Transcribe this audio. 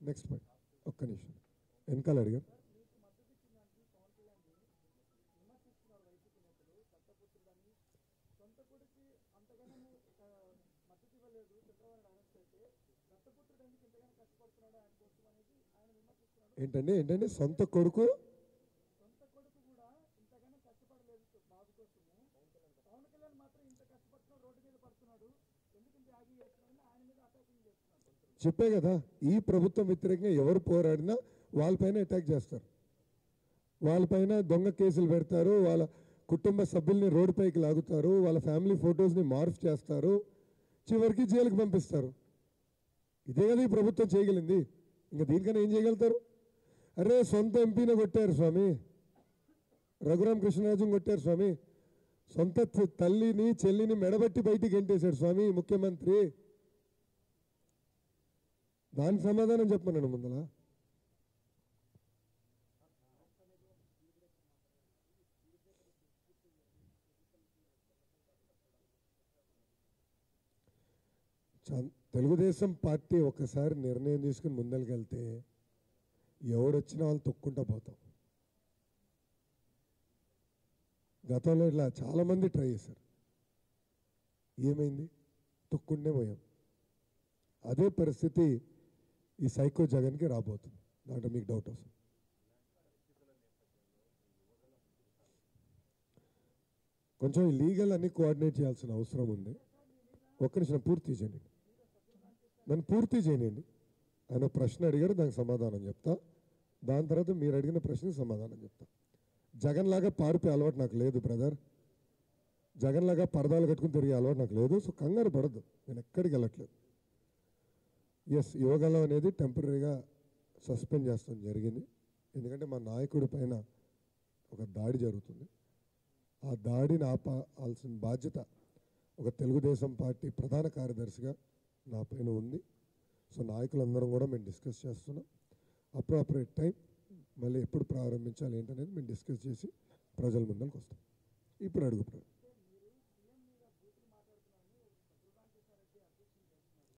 next point ఒక్క నిమిషం వెనకాల అడిగారు ఏంటండి ఏంటండి సొంత కొడుకు చెప్పే కదా ఈ ప్రభుత్వం వ్యతిరేకంగా ఎవరు పోరాడినా వాళ్ళపైన అటాక్ చేస్తారు వాళ్ళపైన దొంగ కేసులు పెడతారు వాళ్ళ కుటుంబ సభ్యుల్ని రోడ్డుపైకి లాగుతారు వాళ్ళ ఫ్యామిలీ ఫొటోస్ని మార్ఫ్ చేస్తారు చివరికి జైలుకి పంపిస్తారు ఇదే కదా ఈ ప్రభుత్వం చేయగలింది ఇంకా దీనికన్నా ఏం చేయగలుగుతారు అరే సొంత ఎంపీని కొట్టారు స్వామి రఘురామ కృష్ణరాజుని కొట్టారు స్వామి సొంత త- తల్లిని చెల్లిని మెడబట్టి బయటికి గెంటేశాడు స్వామి ముఖ్యమంత్రి దాని సమాధానం చెప్పమన్నాను ముందల చ- తెలుగుదేశం పార్టీ ఒకసారి నిర్ణయం తీసుకుని ముందరికెళ్తే ఎవడొచ్చినా వాళ్ళు తొక్కుంటా పోతాం గతంలో ఇట్లా చాలామంది ట్రై చేశారు ఏమైంది తొక్కుండే పోయాం అదే పరిస్థితి ఈ సైకో జగన్కి రాబోతుంది దాంట్లో మీకు డౌట్ వస్తుంది కొంచెం ఈ లీగల్ అన్ని కోఆర్డినేట్ చేయాల్సిన అవసరం ఉంది ఒక్క నిమిషం పూర్తి చేయండి నన్ను పూర్తి చేయనండి ఆయన ప్రశ్న అడిగారు దానికి సమాధానం చెప్తా దాని తర్వాత మీరు అడిగిన ప్రశ్నకి సమాధానం చెప్తా జగన్ లాగా పారిపోయే అలవాటు నాకు లేదు బ్రదర్ జగన్ లాగా పరదాలు కట్టుకుని తిరిగే అలవాటు నాకు లేదు సో కంగారు పడద్దు నేను ఎక్కడికి వెళ్ళట్లేదు ఎస్ యోగాలో అనేది టెంపరీగా సస్పెండ్ చేస్తాం జరిగింది ఎందుకంటే మా నాయకుడి పైన ఒక దాడి జరుగుతుంది ఆ దాడిని ఆపాల్సిన బాధ్యత ఒక తెలుగుదేశం పార్టీ ప్రధాన కార్యదర్శిగా నా పైన ఉంది సో నాయకులందరం కూడా మేము డిస్కస్ చేస్తున్నాం అప్రాపరేట్ టైం మళ్ళీ ఎప్పుడు ప్రారంభించాలి ఏంటనేది మేము డిస్కస్ చేసి ప్రజల ముందరికి వస్తాం ఇప్పుడు అడుగు ప్ర-